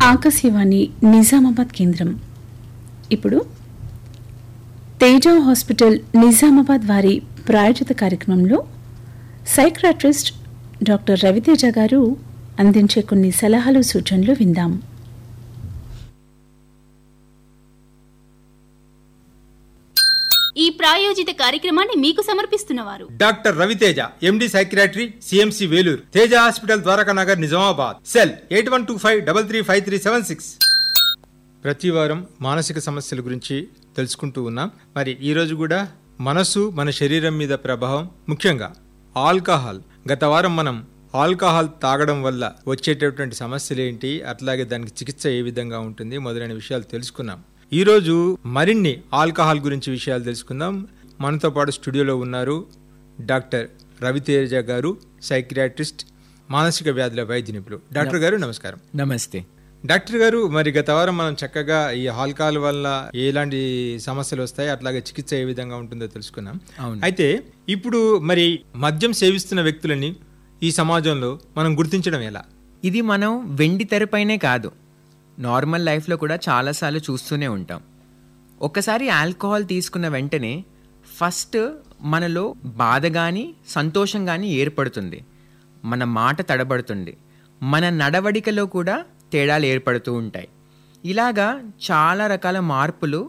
ఆకాశవాణి నిజామాబాద్ కేంద్రం ఇప్పుడు తేజ హాస్పిటల్ నిజామాబాద్ వారి ప్రాయోజిత కార్యక్రమంలో సైక్రాట్రిస్ట్ డాక్టర్ రవితేజ గారు అందించే కొన్ని సలహాలు సూచనలు విందాం ఈ ప్రాయోజిత కార్యక్రమాన్ని మీకు సమర్పిస్తున్నవారు doctor Raviteja MD psychiatry CMC Vellore Teja hospital Dwaraka Nagar Nizamabad cell eight one two five double three five three seven six ప్రతి వారం మానసిక సమస్యల గురించి తెలుసుకుంటూ ఉన్నాం మరి ఈ రోజు కూడా మనసు మన శరీరం మీద ప్రభావం ముఖ్యంగా ఆల్కహాల్ గత వారం మనం ఆల్కహాల్ తాగడం వల్ల వచ్చేటటువంటి సమస్యలు ఏంటి అట్లాగే దానికి చికిత్స ఏ విధంగా ఉంటుంది మొదలైన విషయాలు తెలుసుకున్నాం ఈ రోజు మరిన్ని ఆల్కహాల్ గురించి విషయాలు తెలుసుకుందాం మనతో పాటు స్టూడియోలో ఉన్నారు డాక్టర్ రవితేజ గారు సైక్రియాట్రిస్ట్ మానసిక వ్యాధుల వైద్య నిపుణులు డాక్టర్ గారు నమస్కారం నమస్తే డాక్టర్ గారు మరి గత వారం మనం చక్కగా ఈ ఆల్కహాల్ వల్ల ఎలాంటి సమస్యలు వస్తాయి అట్లాగే చికిత్స ఏ విధంగా ఉంటుందో తెలుసుకున్నాం అవును. అయితే ఇప్పుడు మరి మద్యం సేవిస్తున్న వ్యక్తులని ఈ సమాజంలో మనం గుర్తించడం ఎలా ఇది మనం వెండి తెరపైనే కాదు నార్మల్ లైఫ్లో కూడా చాలాసార్లు చూస్తూనే ఉంటాం ఒకసారి ఆల్కహాల్ తీసుకున్న వెంటనే ఫస్ట్ మనలో బాధ కానీ సంతోషం కానీ ఏర్పడుతుంది మన మాట తడబడుతుంది మన నడవడికలో కూడా తేడాలు ఏర్పడుతూ ఉంటాయి ఇలాగా చాలా రకాల మార్పులు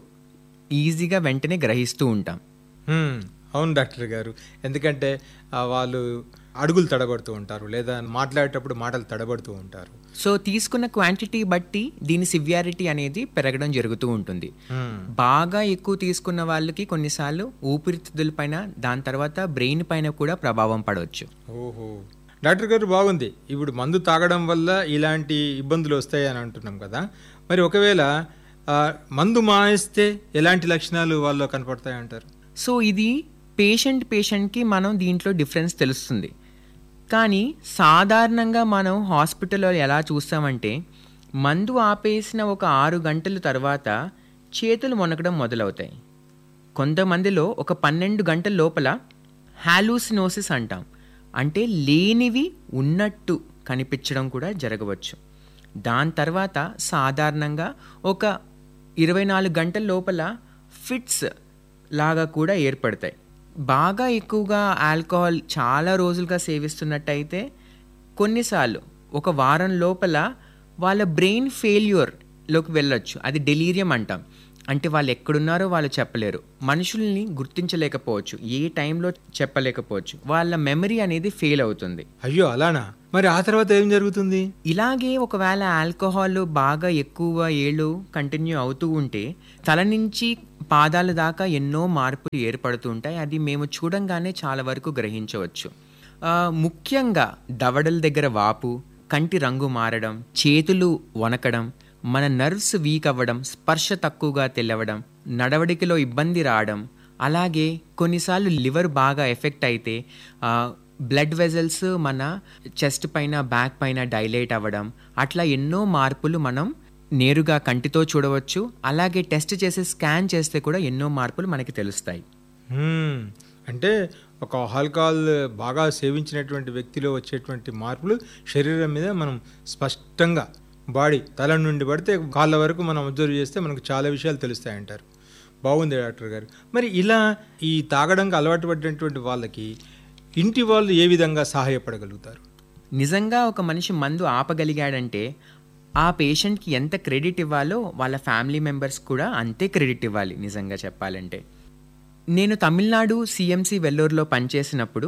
ఈజీగా వెంటనే గ్రహిస్తూ ఉంటాం హ్మ్, అవును డాక్టర్ గారు ఎందుకంటే ఆ, వాళ్ళు అడుగులు తడబడుతూ ఉంటారు లేదా మాట్లాడేటప్పుడు మాటలు తడబడుతూ ఉంటారు సో తీసుకున్న క్వాంటిటీ బట్టి దీని సివియారిటీ అనేది పెరగడం జరుగుతూ ఉంటుంది హ్మ్, బాగా ఎక్కువ తీసుకున్న వాళ్ళకి కొన్నిసార్లు ఊపిరితిత్తుల పైన దాని తర్వాత బ్రెయిన్ పైన కూడా ప్రభావం పడవచ్చు ఓహో డాక్టర్ గారు బాగుంది ఇప్పుడు మందు తాగడం వల్ల ఇలాంటి ఇబ్బందులు వస్తాయి అని అంటున్నాం కదా మరి ఒకవేళ ఆ, మందు మానేస్తే ఎలాంటి లక్షణాలు వాళ్ళు కనపడతాయి అంటారు సో ఇది పేషెంట్ పేషెంట్కి మనం దీంట్లో డిఫరెన్స్ తెలుస్తుంది కానీ సాధారణంగా మనం హాస్పిటల్లో ఎలా చూస్తామంటే మందు ఆపేసిన ఒక ఆరు గంటల తర్వాత చేతులు వణకడం మొదలవుతాయి కొంతమందిలో ఒక పన్నెండు గంటల లోపల హాలూసినోసిస్ అంటాం అంటే లేనివి ఉన్నట్టు కనిపించడం కూడా జరగవచ్చు దాని తర్వాత సాధారణంగా ఒక ఇరవై నాలుగు గంటల లోపల ఫిట్స్ లాగా కూడా ఏర్పడతాయి బాగా ఎక్కువగా ఆల్కహాల్ చాలా రోజులుగా సేవిస్తున్నట్టయితే కొన్నిసార్లు ఒక వారం లోపల వాళ్ళ బ్రెయిన్ ఫెయిల్యూర్లోకి వెళ్ళొచ్చు అది డెలీరియం అంటాం అంటే వాళ్ళు ఎక్కడున్నారో వాళ్ళు చెప్పలేరు మనుషుల్ని గుర్తించలేకపోవచ్చు ఏ టైంలో చెప్పలేకపోవచ్చు వాళ్ళ మెమరీ అనేది ఫెయిల్ అవుతుంది అయ్యో అలానా మరి ఆ తర్వాత ఏం జరుగుతుంది ఇలాగే ఒకవేళ ఆల్కహాల్ బాగా ఎక్కువ ఏళ్ళు కంటిన్యూ అవుతూ ఉంటే తల నుంచి పాదాల దాకా ఎన్నో మార్పులు ఏర్పడుతూ ఉంటాయి అది మేము చూడంగానే చాలా వరకు గ్రహించవచ్చు ఆ, ముఖ్యంగా దవడల దగ్గర వాపు కంటి రంగు మారడం చేతులు వనకడం మన నర్వ్స్ వీక్ అవ్వడం స్పర్శ తక్కువగా తెల్లవడం నడవడికలో ఇబ్బంది రావడం అలాగే కొన్నిసార్లు లివర్ బాగా ఎఫెక్ట్ అయితే ఆ, బ్లడ్ వెజల్స్ మన చెస్ట్ పైన బ్యాక్ పైన డైలేట్ అవ్వడం అట్లా ఎన్నో మార్పులు మనం నేరుగా కంటితో చూడవచ్చు అలాగే టెస్ట్ చేసి స్కాన్ చేస్తే కూడా ఎన్నో మార్పులు మనకి తెలుస్తాయి హ్మ్, అంటే ఒక ఆల్కహాల్ బాగా సేవించినటువంటి వ్యక్తిలో వచ్చేటువంటి మార్పులు శరీరం మీద మనం స్పష్టంగా బాడీ తల నుండి పడితే కాళ్ళ వరకు మనం అబ్జర్వ్ చేస్తే మనకు చాలా విషయాలు తెలుస్తాయి అంటారు బాగుంది డాక్టర్ గారు మరి ఇలా ఈ తాగడానికి అలవాటు పడినటువంటి వాళ్ళకి ఇంటి వాళ్ళు ఏ విధంగా సహాయపడగలుగుతారు నిజంగా ఒక మనిషి మందు ఆపగలిగాడంటే ఆ పేషెంట్కి ఎంత క్రెడిట్ ఇవ్వాలో వాళ్ళ ఫ్యామిలీ మెంబర్స్ కూడా అంతే క్రెడిట్ ఇవ్వాలి నిజంగా చెప్పాలంటే నేను తమిళనాడు సిఎంసి వెల్లూరులో పనిచేసినప్పుడు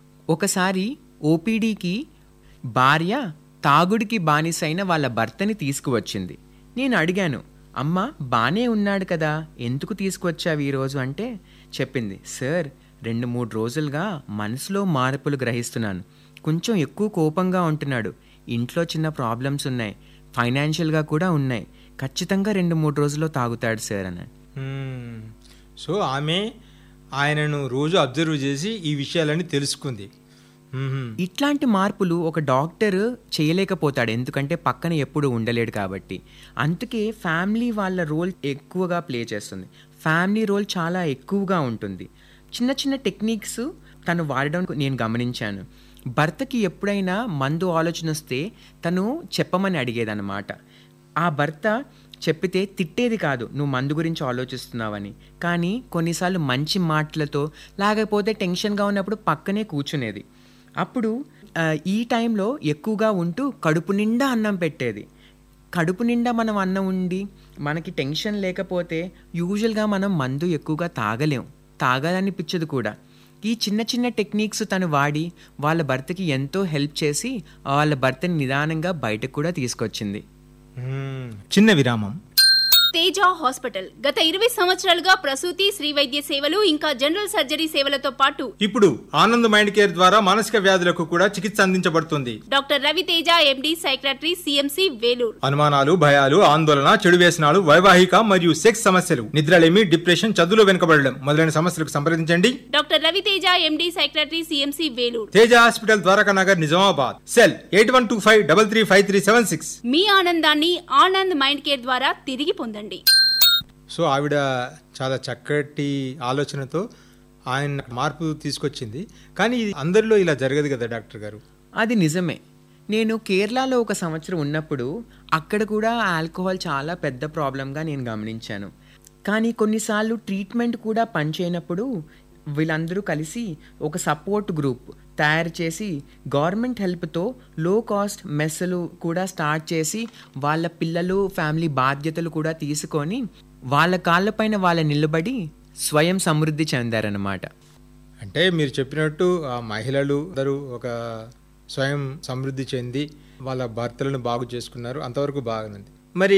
ఒకసారి ఓపీడీకి భార్య తాగుడికి బానిసైన వాళ్ళ భర్తని తీసుకువచ్చింది నేను అడిగాను అమ్మ బానే ఉన్నాడు కదా ఎందుకు తీసుకువచ్చావు ఈరోజు అంటే చెప్పింది సార్ రెండు మూడు రోజులుగా మనసులో మార్పులు గ్రహిస్తున్నాను కొంచెం ఎక్కువ కోపంగా ఉంటున్నాడు ఇంట్లో చిన్న ప్రాబ్లమ్స్ ఉన్నాయి ఫైనాన్షియల్గా కూడా ఉన్నాయి ఖచ్చితంగా రెండు మూడు రోజుల్లో తాగుతాడు సార్ అని హ్మ్, సో ఆమె ఆయనను రోజు అబ్జర్వ్ చేసి ఈ విషయాలన్నీ తెలుసుకుంది హ్మ్, ఇట్లాంటి మార్పులు ఒక డాక్టర్ చేయలేకపోతాడు ఎందుకంటే పక్కన ఎప్పుడు ఉండలేడు కాబట్టి అందుకే ఫ్యామిలీ వాళ్ళ రోల్ ఎక్కువగా ప్లే చేస్తుంది ఫ్యామిలీ రోల్ చాలా ఎక్కువగా ఉంటుంది చిన్న చిన్న టెక్నిక్స్ తను వాడడం నేను గమనించాను భర్తకి ఎప్పుడైనా మందు ఆలోచన వస్తే తను చెప్పమని అడిగేదన్నమాట ఆ భర్త చెప్పితే తిట్టేది కాదు నువ్వు మందు గురించి ఆలోచిస్తున్నావని కానీ కొన్నిసార్లు మంచి మాటలతో లేకపోతే టెన్షన్గా ఉన్నప్పుడు పక్కనే కూర్చునేది అప్పుడు ఆ, ఈ టైంలో ఎక్కువగా ఉంటూ కడుపు నిండా అన్నం పెట్టేది కడుపు నిండా మనం అన్నం ఉండి మనకి టెన్షన్ లేకపోతే యూజువల్గా మనం మందు ఎక్కువగా తాగలేం తాగాలనిపించదు కూడా ఈ చిన్న చిన్న టెక్నిక్స్ తను వాడి వాళ్ళ భర్తకి ఎంతో హెల్ప్ చేసి వాళ్ళ భర్తని నిదానంగా బయటకు కూడా తీసుకొచ్చింది మ్మ్. చిన్న విరామం తేజ హాస్పిటల్ గత ఇరవై సంవత్సరాలుగా ప్రసూతి శ్రీ వైద్య సేవలు ఇంకా జనరల్ సర్జరీ సేవలతో పాటు ఇప్పుడు ఆనంద్ మైండ్ కేర్ ద్వారా మానసిక వ్యాధులకు కూడా చికిత్స అందించబడుతుంది doctor Raviteja MD psychiatry CMC Vellore అనుమానాలు భయాలు ఆందోళన చెడు వ్యసనాలు వైవాహిక మరియు సెక్స్ సమస్యలు నిద్రలేమి డిప్రెషన్ చదువులో వెనుకబడడం మొదలైన సమస్యలకు సంప్రదించండి doctor Raviteja MD psychiatry CMC Vellore Teja hospital Dwaraka Nagar Nizamabad cell eight one two five double three five three seven six మీ ఆనందాన్ని ఆనంద్ మైండ్ కేర్ ద్వారా తిరిగి పొందండి సో ఆవిడ చాలా చక్కటి ఆలోచనతో ఆయన మార్పు తీసుకొచ్చింది కానీ ఇది అందరిలో ఇలా జరగదు కదా డాక్టర్ గారు అది నిజమే నేను కేరళలో ఒక సంవత్సరం ఉన్నప్పుడు అక్కడ కూడా ఆల్కహాల్ చాలా పెద్ద ప్రాబ్లంగా నేను గమనించాను కానీ కొన్నిసార్లు ట్రీట్మెంట్ కూడా పనిచేయనప్పుడు వీళ్ళందరూ కలిసి ఒక సపోర్ట్ గ్రూప్ తయారు చేసి గవర్నమెంట్ హెల్ప్తో లో కాస్ట్ మెస్సులు కూడా స్టార్ట్ చేసి వాళ్ళ పిల్లలు ఫ్యామిలీ బాధ్యతలు కూడా తీసుకొని వాళ్ళ కాళ్ళపైన వాళ్ళ నిలబడి స్వయం సమృద్ధి చెందారన్నమాట అంటే మీరు చెప్పినట్టు ఆ మహిళలు అందరూ ఒక స్వయం సమృద్ధి చెంది వాళ్ళ భర్తలను బాగు చేసుకున్నారు అంతవరకు బాగుంది మరి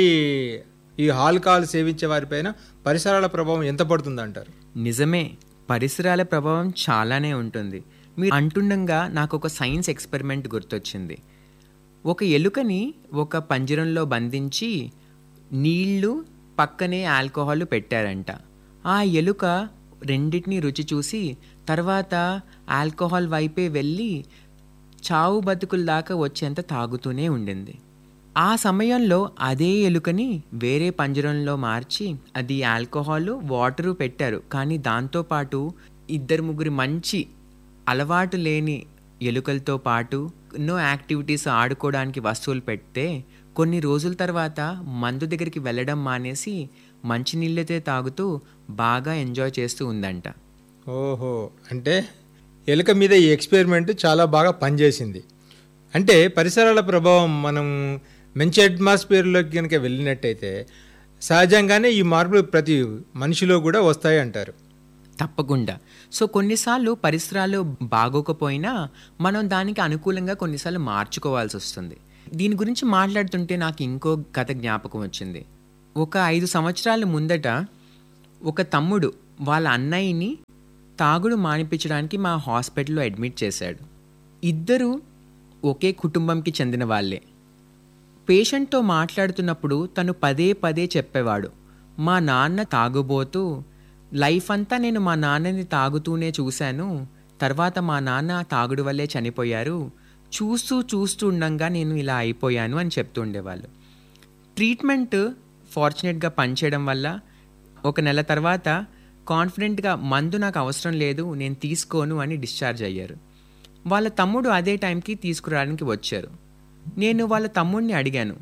ఈ ఆల్కహాల్ సేవించే వారిపైన పరిసరాల ప్రభావం ఎంత పడుతుంది అంటారు నిజమే పరిసరాల ప్రభావం చాలానే ఉంటుంది మీరు అంటుండగా నాకు ఒక సైన్స్ ఎక్స్పెరిమెంట్ గుర్తొచ్చింది ఒక ఎలుకని ఒక పంజరంలో బంధించి నీళ్లు పక్కనే ఆల్కహాల్ పెట్టారంట ఆ ఎలుక రెండింటిని రుచి చూసి తర్వాత ఆల్కహాల్ వైపే వెళ్ళి చావు బతుకుల దాకా వచ్చేంత తాగుతూనే ఉండింది ఆ సమయంలో అదే ఎలుకని వేరే పంజరంలో మార్చి అది ఆల్కహాల్ వాటరు పెట్టారు కానీ దాంతోపాటు ఇద్దరు ముగ్గురు మంచి అలవాటు లేని ఎలుకలతో పాటు ఎన్నో యాక్టివిటీస్ ఆడుకోవడానికి వస్తువులు పెడితే కొన్ని రోజుల తర్వాత మందు దగ్గరికి వెళ్ళడం మానేసి మంచినీళ్ళతే తాగుతూ బాగా ఎంజాయ్ చేస్తూ ఉందంట ఓహో అంటే ఎలుక మీద ఈ ఎక్స్పెరిమెంట్ చాలా బాగా పనిచేసింది అంటే పరిసరాల ప్రభావం మనం మంచి అట్మాస్ఫియర్లోకి కనుక వెళ్ళినట్టయితే సహజంగానే ఈ మార్పులు ప్రతి మనిషిలో కూడా వస్తాయి అంటారు తప్పకుండా సో కొన్నిసార్లు పరిసరాలు బాగోకపోయినా మనం దానికి అనుకూలంగా కొన్నిసార్లు మార్చుకోవాల్సి వస్తుంది దీని గురించి మాట్లాడుతుంటే నాకు ఇంకో కథ జ్ఞాపకం వచ్చింది ఒక ఐదు సంవత్సరాల ముందట ఒక తమ్ముడు వాళ్ళ అన్నయ్యని తాగుడు మానిపించడానికి మా హాస్పిటల్లో అడ్మిట్ చేశాడు ఇద్దరు ఒకే కుటుంబంకి చెందిన వాళ్ళే పేషెంట్తో మాట్లాడుతున్నప్పుడు తను పదే పదే చెప్పేవాడు మా నాన్న తాగుబోతూ లైఫ్ అంతా నేను మా నాన్నని తాగుతూనే చూశాను తర్వాత మా నాన్న ఆ తాగుడు వల్లే చనిపోయారు చూస్తూ చూస్తూ ఉండంగా నేను ఇలా అయిపోయాను అని చెప్తూ ఉండేవాళ్ళు ట్రీట్మెంట్ ఫార్చునేట్గా పనిచేయడం వల్ల ఒక నెల తర్వాత కాన్ఫిడెంట్గా మందు నాకు అవసరం లేదు నేను తీసుకోను అని డిశ్చార్జ్ అయ్యారు వాళ్ళ తమ్ముడు అదే టైంకి తీసుకురావడానికి వచ్చారు నేను వాళ్ళ తమ్ముడిని అడిగాను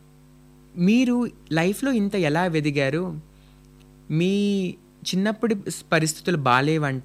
మీరు లైఫ్లో ఇంత ఎలా వెదిగారు మీ చిన్నప్పటి పరిస్థితులు బాగాలేవంట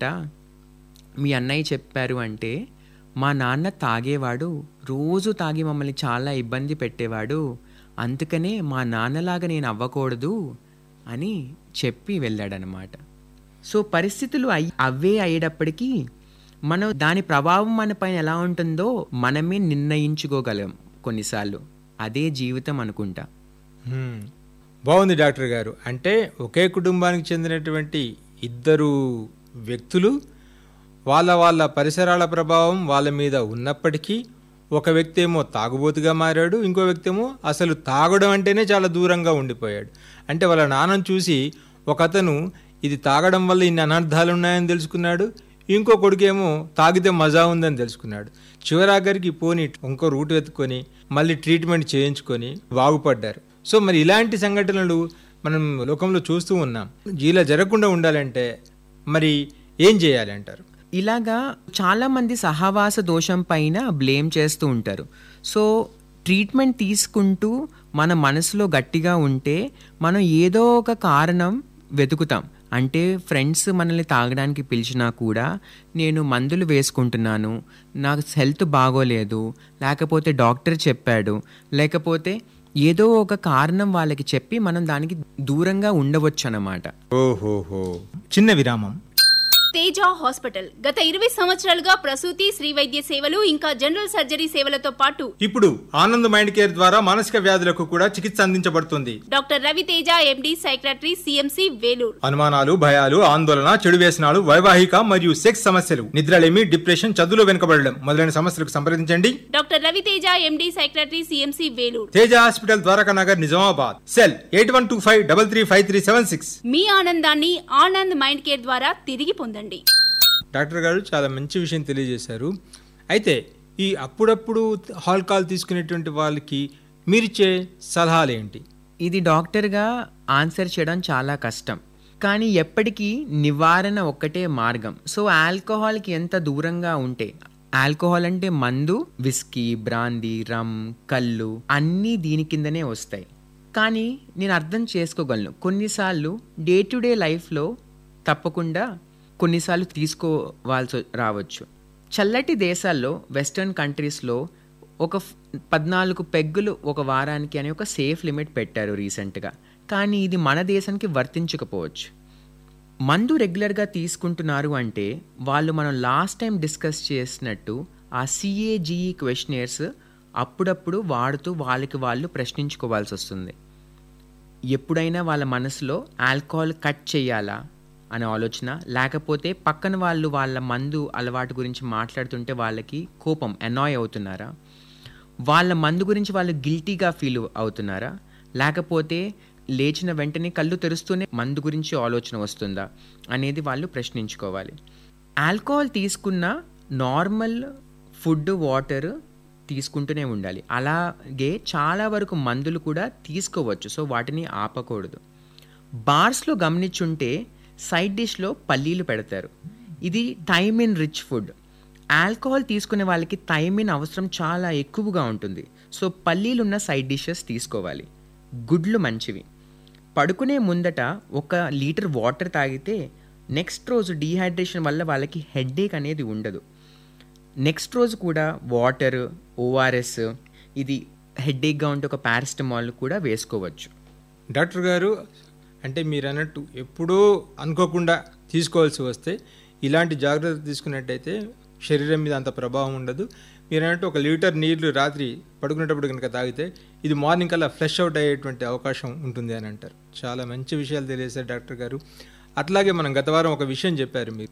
మీ అన్నయ్య చెప్పారు అంటే మా నాన్న తాగేవాడు రోజు తాగి మమ్మల్ని చాలా ఇబ్బంది పెట్టేవాడు అందుకనే మా నాన్నలాగా నేను అవ్వకూడదు అని చెప్పి వెళ్ళాడనమాట సో పరిస్థితులు అయ్ అవే అయ్యేటప్పటికీ మనం దాని ప్రభావం మన పైన ఎలా ఉంటుందో మనమే నిర్ణయించుకోగలం కొన్నిసార్లు అదే జీవితం అనుకుంటా హ్మ్. బాగుంది డాక్టర్ గారు అంటే ఒకే కుటుంబానికి చెందినటువంటి ఇద్దరు వ్యక్తులు వాళ్ళ వాళ్ళ పరిసరాల ప్రభావం వాళ్ళ మీద ఉన్నప్పటికీ ఒక వ్యక్తి ఏమో తాగుబోతుగా మారాడు ఇంకో వ్యక్తి ఏమో అసలు తాగడం అంటేనే చాలా దూరంగా ఉండిపోయాడు అంటే వాళ్ళ నాన్నను చూసి ఒక అతను ఇది తాగడం వల్ల ఇన్ని అనర్థాలు ఉన్నాయని తెలుసుకున్నాడు ఇంకో కొడుకేమో తాగితే మజా ఉందని తెలుసుకున్నాడు చివరాఖరికి పోని ఇంకో రూట్ వెతుక్కొని మళ్ళీ ట్రీట్మెంట్ చేయించుకొని బాగుపడ్డారు సో మరి ఇలాంటి సంఘటనలు మనం లోకంలో చూస్తూ ఉన్నాం ఇలా జరగకుండా ఉండాలంటే మరి ఏం చేయాలి అంటారు ఇలాగా చాలామంది సహవాస దోషం పైన బ్లేమ్ చేస్తూ ఉంటారు సో ట్రీట్మెంట్ తీసుకుంటూ మన మనసులో గట్టిగా ఉంటే మనం ఏదో ఒక కారణం వెతుకుతాం అంటే ఫ్రెండ్స్ మనల్ని తాగడానికి పిలిచినా కూడా నేను మందులు వేసుకుంటున్నాను నాకు హెల్త్ బాగోలేదు లేకపోతే డాక్టర్ చెప్పాడు లేకపోతే ఏదో ఒక కారణం వాళ్ళకి చెప్పి మనం దానికి దూరంగా ఉండవచ్చు అన్నమాట ఓహోహో చిన్న విరామం తేజ హాస్పిటల్ గత ఇరవై సంవత్సరాలుగా ప్రసూతి శ్రీ వైద్య సేవలు ఇంకా జనరల్ సర్జరీ సేవలతో పాటు ఇప్పుడు ఆనంద్ మైండ్ కేర్ ద్వారా మానసిక వ్యాధులకు కూడా చికిత్స అందించబడుతుంది doctor Raviteja MD psychiatry CMC Vellore అనుమానాలు భయాలు ఆందోళన చెడు వ్యసనాలు వైవాహిక మరియు సెక్స్ సమస్యలు నిద్రలేమి డిప్రెషన్ చదువులో వెనుకబడడం మొదలైన సమస్యలకు సంప్రదించండి doctor Raviteja MD psychiatry CMC Vellore Teja hospital Dwaraka Nagar Nizamabad cell eight one two five double three five three seven six మీ ఆనందాన్ని ఆనంద్ మైండ్ కేర్ ద్వారా తిరిగి పొందండి డాక్టర్ గారు చాలా మంచి విషయం తెలియజేశారు అయితే ఈ అప్పుడప్పుడు హాల్కాల్ తీసుకునేటువంటి వాళ్ళకి మీరిచ్చే సలహాలు ఏంటి ఇది డాక్టర్గా ఆన్సర్ చేయడం చాలా కష్టం కానీ ఎప్పటికీ నివారణ ఒక్కటే మార్గం సో ఆల్కహాల్కి ఎంత దూరంగా ఉంటే ఆల్కహాల్ అంటే మందు విస్కీ బ్రాందీ రమ్ కళ్ళు అన్నీ దీని కిందనే వస్తాయి కానీ నేను అర్థం చేసుకోగలను కొన్నిసార్లు డే టు డే లైఫ్లో తప్పకుండా కొన్నిసార్లు తీసుకోవాల్సి రావచ్చు చల్లటి దేశాల్లో వెస్టర్న్ కంట్రీస్లో ఒక ఫ్- పద్నాలుగు పెగ్గులు ఒక వారానికి అని ఒక సేఫ్ లిమిట్ పెట్టారు రీసెంట్గా కానీ ఇది మన దేశానికి వర్తించకపోవచ్చు మందు రెగ్యులర్గా తీసుకుంటున్నారు అంటే వాళ్ళు మనం లాస్ట్ టైం డిస్కస్ చేసినట్టు ఆ సిఏజిఈ క్వశ్చనర్స్ అప్పుడప్పుడు వాడుతూ వాళ్ళకి వాళ్ళు ప్రశ్నించుకోవాల్సి వస్తుంది ఎప్పుడైనా వాళ్ళ మనసులో ఆల్కహాల్ కట్ చేయాలా అనే ఆలోచన లేకపోతే పక్కన వాళ్ళు వాళ్ళ మందు అలవాటు గురించి మాట్లాడుతుంటే వాళ్ళకి కోపం అనాయ్ అవుతున్నారా వాళ్ళ మందు గురించి వాళ్ళు గిల్టీగా ఫీల్ అవుతున్నారా లేకపోతే లేచిన వెంటనే కళ్ళు తెరుస్తూనే మందు గురించి ఆలోచన వస్తుందా అనేది వాళ్ళు ప్రశ్నించుకోవాలి ఆల్కహాల్ తీసుకున్న నార్మల్ ఫుడ్ వాటర్ తీసుకుంటూనే ఉండాలి అలాగే చాలా వరకు మందులు కూడా తీసుకోవచ్చు సో వాటిని ఆపకూడదు బార్స్లో గమనించుంటే సైడ్ డిష్లో పల్లీలు పెడతారు ఇది థైమిన్ రిచ్ ఫుడ్ ఆల్కహాల్ తీసుకునే వాళ్ళకి థైమిన్ అవసరం చాలా ఎక్కువగా ఉంటుంది సో పల్లీలు ఉన్న సైడ్ డిషెస్ తీసుకోవాలి గుడ్లు మంచివి పడుకునే ముందట ఒక లీటర్ వాటర్ తాగితే నెక్స్ట్ రోజు డీహైడ్రేషన్ వల్ల వాళ్ళకి హెడ్ఏక్ అనేది ఉండదు నెక్స్ట్ రోజు కూడా వాటర్ ఓఆర్ఎస్ ఇది హెడ్ఏక్గా ఉంటే ఒక పారాసిటమాల్ కూడా వేసుకోవచ్చు డాక్టర్ గారు అంటే మీరు అన్నట్టు ఎప్పుడూ అనుకోకుండా తీసుకోవాల్సి వస్తే ఇలాంటి జాగ్రత్తలు తీసుకున్నట్టయితే శరీరం మీద అంత ప్రభావం ఉండదు మీరు అన్నట్టు ఒక లీటర్ నీళ్లు రాత్రి పడుకునేటప్పుడు కనుక తాగితే ఇది మార్నింగ్ కల్లా ఫ్రెష్ అవుట్ అయ్యేటువంటి అవకాశం ఉంటుంది అని అంటారు చాలా మంచి విషయాలు తెలియజేశారు డాక్టర్ గారు అట్లాగే మనం గత వారం ఒక విషయం చెప్పారు మీరు